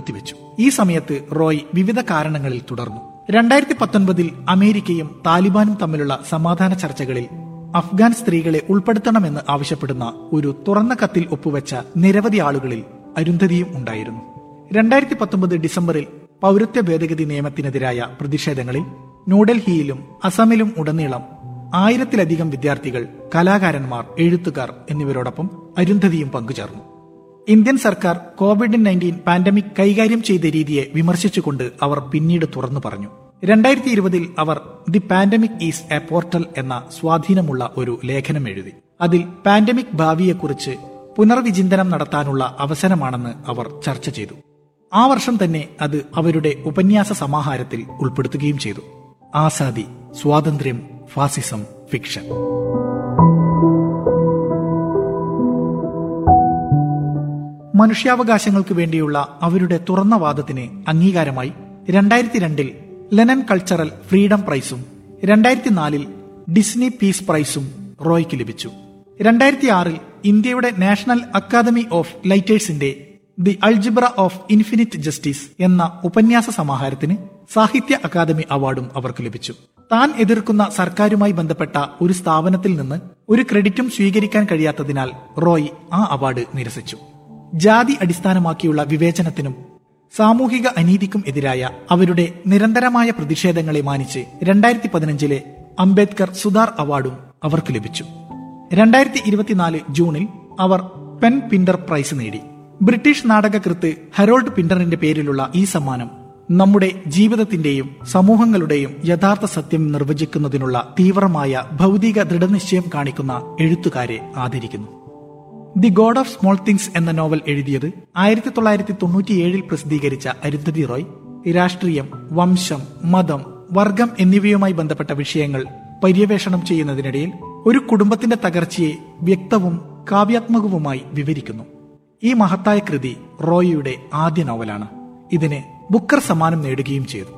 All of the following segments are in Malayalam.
നിർത്തിവെച്ചു ഈ സമയത്ത് റോയ് വിവിധ കാരണങ്ങളിൽ തുടർന്നു രണ്ടായിരത്തി പത്തൊൻപതിൽ അമേരിക്കയും താലിബാനും തമ്മിലുള്ള സമാധാന ചർച്ചകളിൽ അഫ്ഗാൻ സ്ത്രീകളെ ഉൾപ്പെടുത്തണമെന്ന് ആവശ്യപ്പെടുന്ന ഒരു തുറന്ന കത്തിൽ ഒപ്പുവെച്ച നിരവധി ആളുകളിൽ അരുന്ധതിയും ഉണ്ടായിരുന്നു രണ്ടായിരത്തി പത്തൊമ്പത് ഡിസംബറിൽ പൗരത്വ ഭേദഗതി നിയമത്തിനെതിരായ പ്രതിഷേധങ്ങളിൽ ന്യൂഡൽഹിയിലും അസമിലും ഉടനീളം ആയിരത്തിലധികം വിദ്യാർത്ഥികൾ കലാകാരന്മാർ എഴുത്തുകാർ എന്നിവരോടൊപ്പം അരുന്ധതിയും പങ്കുചേർന്നു ഇന്ത്യൻ സർക്കാർ കോവിഡ് നയൻറ്റീൻ പാൻഡമിക് കൈകാര്യം ചെയ്ത രീതിയെ വിമർശിച്ചുകൊണ്ട് അവർ പിന്നീട് തുറന്നു പറഞ്ഞു രണ്ടായിരത്തി ഇരുപതിൽ അവർ the pandemic is a portal എന്ന സ്വാധീനമുള്ള ഒരു ലേഖനം എഴുതി അതിൽ പാൻഡമിക് ഭാവിയെക്കുറിച്ച് പുനർവിചിന്തനം നടത്താനുള്ള അവസരമാണെന്ന് അവർ ചർച്ച ചെയ്തു ആ വർഷം തന്നെ അത് അവരുടെ ഉപന്യാസ സമാഹാരത്തിൽ ഉൾപ്പെടുത്തുകയും ചെയ്തു ആസാദി സ്വാതന്ത്ര്യം ഫാസിസം ഫിക്ഷൻ മനുഷ്യാവകാശങ്ങൾക്ക് വേണ്ടിയുള്ള അവരുടെ തുറന്ന വാദത്തിന് അംഗീകാരമായി രണ്ടായിരത്തി രണ്ടിൽ ലെനൻ കൾച്ചറൽ ഫ്രീഡം പ്രൈസും രണ്ടായിരത്തി നാലിൽ ഡിസ്നി പീസ് പ്രൈസും റോയ്ക്ക് ലഭിച്ചു രണ്ടായിരത്തി ആറിൽ ഇന്ത്യയുടെ നാഷണൽ അക്കാദമി ഓഫ് ലൈറ്റേഴ്സിന്റെ the algebra of infinite justice എന്ന ഉപന്യാസ സമാഹാരത്തിന് സാഹിത്യ അക്കാദമി അവാർഡും അവർക്ക് ലഭിച്ചു താൻ എതിർക്കുന്ന സർക്കാരുമായി ബന്ധപ്പെട്ട ഒരു സ്ഥാപനത്തിൽ നിന്ന് ഒരു ക്രെഡിറ്റും സ്വീകരിക്കാൻ കഴിയാത്തതിനാൽ റോയ് ആ അവാർഡ് നിരസിച്ചു ജാതി അടിസ്ഥാനമാക്കിയുള്ള വിവേചനത്തിനും സാമൂഹിക അനീതിക്കും എതിരായ അവരുടെ നിരന്തരമായ പ്രതിഷേധങ്ങളെ മാനിച്ച് രണ്ടായിരത്തി പതിനഞ്ചിലെ അംബേദ്കർ സുധാർ അവാർഡും അവർക്ക് ലഭിച്ചു രണ്ടായിരത്തി ഇരുപത്തിനാല് ജൂണിൽ അവർ പെൻ പിൻഡർ പ്രൈസ് നേടി ബ്രിട്ടീഷ് നാടകകൃത്ത് ഹരോൾഡ് പിൻഡറിന്റെ പേരിലുള്ള ഈ സമ്മാനം നമ്മുടെ ജീവിതത്തിന്റെയും സമൂഹങ്ങളുടെയും യഥാർത്ഥ സത്യം നിർവചിക്കുന്നതിനുള്ള തീവ്രമായ ഭൗതിക ദൃഢനിശ്ചയം കാണിക്കുന്ന എഴുത്തുകാരെ ആദരിക്കുന്നു the god of small things എന്ന നോവൽ എഴുതിയത് ആയിരത്തി തൊള്ളായിരത്തി തൊണ്ണൂറ്റിയേഴിൽ പ്രസിദ്ധീകരിച്ച അരുന്ധതി റോയ് രാഷ്ട്രീയം വംശം മതം വർഗം എന്നിവയുമായി ബന്ധപ്പെട്ട വിഷയങ്ങൾ പര്യവേഷണം ചെയ്യുന്നതിനിടയിൽ ഒരു കുടുംബത്തിന്റെ തകർച്ചയെ വ്യക്തവും കാവ്യാത്മകവുമായി വിവരിക്കുന്നു ഈ മഹത്തായ കൃതി റോയിയുടെ ആദ്യ നോവലാണ് ഇതിന് ബുക്കർ സമ്മാനം നേടുകയും ചെയ്തു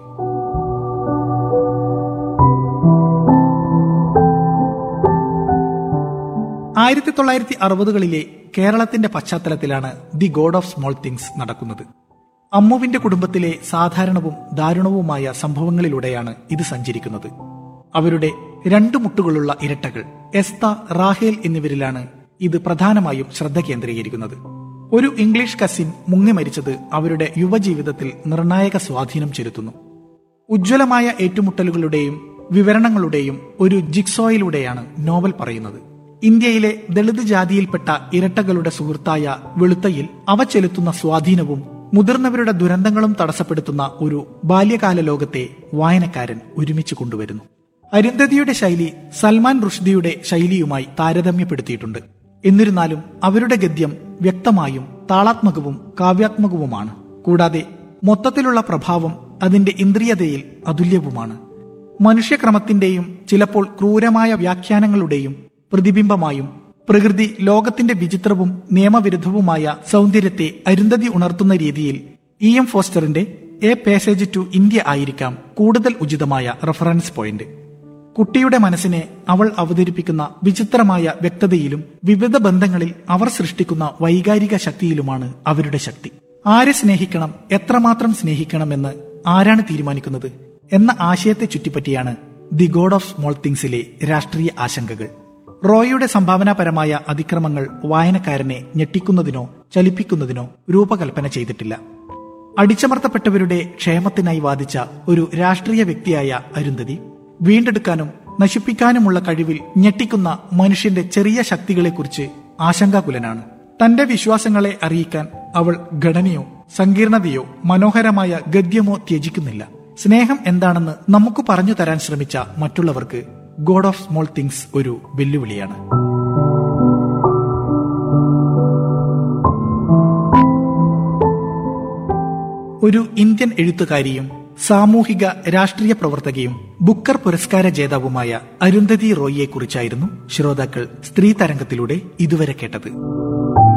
ആയിരത്തി തൊള്ളായിരത്തി അറുപതുകളിലെ കേരളത്തിന്റെ പശ്ചാത്തലത്തിലാണ് the god of small things നടക്കുന്നത് അമ്മുവിന്റെ കുടുംബത്തിലെ സാധാരണവും ദാരുണവുമായ സംഭവങ്ങളിലൂടെയാണ് ഇത് സഞ്ചരിക്കുന്നത് അവരുടെ രണ്ടു മുട്ടുകളുള്ള ഇരട്ടകൾ എസ്ത റാഹേൽ എന്നിവരിലാണ് ഇത് പ്രധാനമായും ശ്രദ്ധ കേന്ദ്രീകരിക്കുന്നത് ഒരു ഇംഗ്ലീഷ് കസിൻ മുങ്ങി മരിച്ചത് അവരുടെ യുവജീവിതത്തിൽ നിർണായക സ്വാധീനം ചെലുത്തുന്നു ഉജ്ജ്വലമായ ഏറ്റുമുട്ടലുകളുടെയും വിവരണങ്ങളുടെയും ഒരു ജിക്സോയിലൂടെയാണ് നോവൽ പറയുന്നത് ഇന്ത്യയിലെ ദളിത് ജാതിയിൽപ്പെട്ട ഇരട്ടകളുടെ സുഹൃത്തായ വെളുത്തയിൽ അവ ചെലുത്തുന്ന സ്വാധീനവും മുതിർന്നവരുടെ ദുരന്തങ്ങളും തടസ്സപ്പെടുത്തുന്ന ഒരു ബാല്യകാല ലോകത്തെ വായനക്കാരൻ ഒരുമിച്ച് കൊണ്ടുവരുന്നു അരുന്ധതിയുടെ ശൈലി സൽമാൻ റുഷ്ദിയുടെ ശൈലിയുമായി താരതമ്യപ്പെടുത്തിയിട്ടുണ്ട് എന്നിരുന്നാലും അവരുടെ ഗദ്യം വ്യക്തമായും താളാത്മകവും കാവ്യാത്മകവുമാണ് കൂടാതെ മൊത്തത്തിലുള്ള പ്രഭാവം അതിന്റെ ഇന്ദ്രിയതയിൽ അതുല്യവുമാണ് മനുഷ്യക്രമത്തിന്റെയും ചിലപ്പോൾ ക്രൂരമായ വ്യാഖ്യാനങ്ങളുടെയും പ്രതിബിംബമായും പ്രകൃതി ലോകത്തിന്റെ വിചിത്രവും നിയമവിരുദ്ധവുമായ സൗന്ദര്യത്തെ അരുന്ധതി ഉണർത്തുന്ന രീതിയിൽ ഇ എം ഫോസ്റ്ററിന്റെ എ പാസേജ് ടു ഇന്ത്യ ആയിരിക്കാം കൂടുതൽ ഉചിതമായ റഫറൻസ് പോയിന്റ് കുട്ടിയുടെ മനസ്സിനെ അവൾ അവതരിപ്പിക്കുന്ന വിചിത്രമായ വ്യക്തതയിലും വിവിധ ബന്ധങ്ങളിൽ അവർ സൃഷ്ടിക്കുന്ന വൈകാരിക ശക്തിയിലുമാണ് അവരുടെ ശക്തി ആരെ സ്നേഹിക്കണം എത്രമാത്രം സ്നേഹിക്കണമെന്ന് ആരാണ് തീരുമാനിക്കുന്നത് എന്ന ആശയത്തെ ചുറ്റിപ്പറ്റിയാണ് ദി ഗോഡ് ഓഫ് സ്മോൾ തിങ്സിലെ രാഷ്ട്രീയ ആശങ്കകൾ റോയിയുടെ സംഭാവനാപരമായ അതിക്രമങ്ങൾ വായനക്കാരനെ ഞെട്ടിക്കുന്നതിനോ ചലിപ്പിക്കുന്നതിനോ രൂപകൽപ്പന ചെയ്തിട്ടില്ല അടിച്ചമർത്തപ്പെട്ടവരുടെ ക്ഷേമത്തിനായി വാദിച്ച ഒരു രാഷ്ട്രീയ വ്യക്തിയായ അരുന്ധതി വീണ്ടെടുക്കാനും നശിപ്പിക്കാനുമുള്ള കഴിവിൽ ഞെട്ടിക്കുന്ന മനുഷ്യന്റെ ചെറിയ ശക്തികളെക്കുറിച്ച് ആശങ്കാകുലനാണ് തന്റെ വിശ്വാസങ്ങളെ അറിയിക്കാൻ അവൾ ഘടനയോ സങ്കീർണതയോ മനോഹരമായ ഗദ്യമോ ത്യജിക്കുന്നില്ല സ്നേഹം എന്താണെന്ന് നമുക്ക് പറഞ്ഞു തരാൻ ശ്രമിച്ച മറ്റുള്ളവർക്ക് ഗോഡ് ഓഫ് സ്മോൾ തിങ്സ് ഒരു വെല്ലുവിളിയാണ് ഒരു ഇന്ത്യൻ എഴുത്തുകാരിയും സാമൂഹിക രാഷ്ട്രീയ പ്രവർത്തകയും ബുക്കർ പുരസ്കാര ജേതാവുമായ അരുന്ധതി റോയിയെക്കുറിച്ചായിരുന്നു ശ്രോതാക്കൾ സ്ത്രീ തരംഗത്തിലൂടെ ഇതുവരെ കേട്ടത്